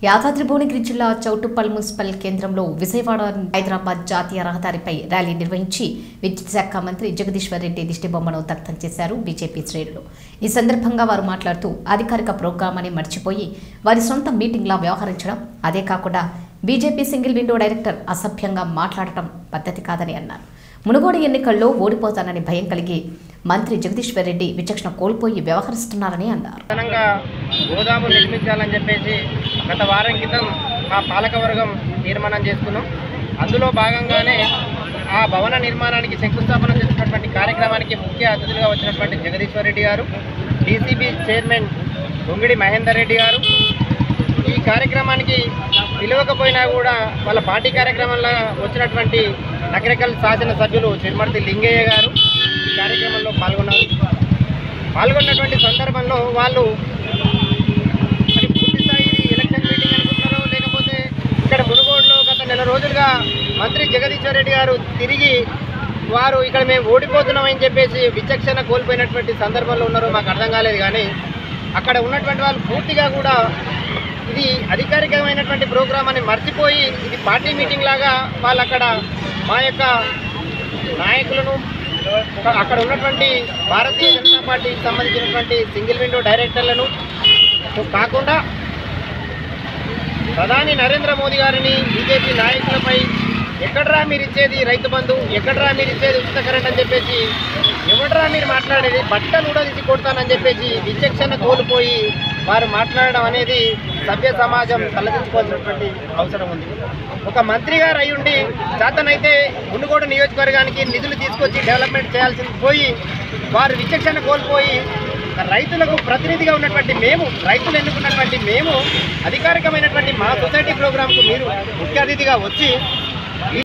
యాదాద్రి భువనగిరి జిల్లా చౌటుప్పల్ మున్సిపల్ కేంద్రంలో విజయవాడ హైదరాబాద్ జాతీయ రహదారిపై ర్యాలీ నిర్వహించి విద్యుత్ శాఖ మంత్రి జగదీశ్వర్ రెడ్డి దిష్టిబొమ్మను దగ్ధం చేశారు బీజేపీ శ్రేణులు ఈ సందర్భంగా వారు మాట్లాడుతూ అధికారిక ప్రోగ్రాం అని మర్చిపోయి వారి సొంత మీటింగ్లా వ్యవహరించడం అదే కాకుండా బీజేపీ సింగిల్ విండో డైరెక్టర్ అసభ్యంగా మాట్లాడటం పద్ధతి కాదని అన్నారు మునుగోడు ఎన్నికల్లో ఓడిపోతానని భయం కలిగి మంత్రి జగదీశ్వర్ రెడ్డి విచక్షణ కోల్పోయి వ్యవహరిస్తున్నారని అన్నారు అదనంగా గోదాము నిర్మించాలని చెప్పేసి గత వారం క్రితం ఆ పాలకవర్గం తీర్మానం చేసుకున్నాం అందులో భాగంగానే ఆ భవన నిర్మాణానికి శంకుస్థాపన చేసినటువంటి కార్యక్రమానికి ముఖ్య అతిథులుగా వచ్చినటువంటి జగదీశ్వర్ రెడ్డి గారు డీసీబీ చైర్మన్ దొంగిడి మహేందర్ రెడ్డి గారు ఈ కార్యక్రమానికి పిలవకపోయినా కూడా వాళ్ళ పార్టీ కార్యక్రమంలో వచ్చినటువంటి నకరికల్ శాసనసభ్యులు చిరుమర్తి లింగయ్య గారు ఈ కార్యక్రమంలో పాల్గొన్నారు పాల్గొన్నటువంటి సందర్భంలో వాళ్ళు మరి పూర్తి స్థాయి ఇది ఎలక్షన్ మీటింగ్ అనుకుంటున్నారో లేకపోతే ఇక్కడ మునుగోడులో గత నెల రోజులుగా మంత్రి జగదీశ్వర్ రెడ్డి గారు తిరిగి వారు ఇక్కడ మేము ఓడిపోతున్నామని చెప్పేసి విచక్షణ కోల్పోయినటువంటి సందర్భంలో ఉన్నారో మాకు అర్థం కాలేదు కానీ అక్కడ ఉన్నటువంటి వాళ్ళు పూర్తిగా కూడా ఇది అధికారికమైనటువంటి ప్రోగ్రామ్ అని మర్చిపోయి ఇది పార్టీ మీటింగ్ లాగా వాళ్ళు అక్కడ మా యొక్క నాయకులను అక్కడ ఉన్నటువంటి భారతీయ జనతా పార్టీకి సంబంధించినటువంటి సింగిల్ విండో డైరెక్టర్లను కాకుండా ప్రధాని నరేంద్ర మోదీ గారిని బీజేపీ నాయకులపై ఎక్కడరా మీరు ఇచ్చేది రైతు బంధు ఎక్కడరా మీరు ఇచ్చేది ఉచిత కరెంట్ అని చెప్పేసి ఎవడరా మీరు మాట్లాడేది బట్టలు కూడా తీసి కొడతానని చెప్పేసి విచక్షణ కోల్పోయి వారు మాట్లాడడం అనేది సభ్య సమాజం తలదించుకోవాల్సినటువంటి అవసరం ఉంది ఒక మంత్రి గారు అయ్యుండి చేతనైతే మునుగోడు నియోజకవర్గానికి నిధులు తీసుకొచ్చి డెవలప్మెంట్ చేయాల్సింది పోయి వారు విచక్షణ కోల్పోయి రైతులకు ప్రతినిధిగా ఉన్నటువంటి మేము రైతులు ఎన్నుకున్నటువంటి మేము అధికారికమైనటువంటి మా సొసైటీ ప్రోగ్రాంకు మీరు ముఖ్య అతిథిగా వచ్చి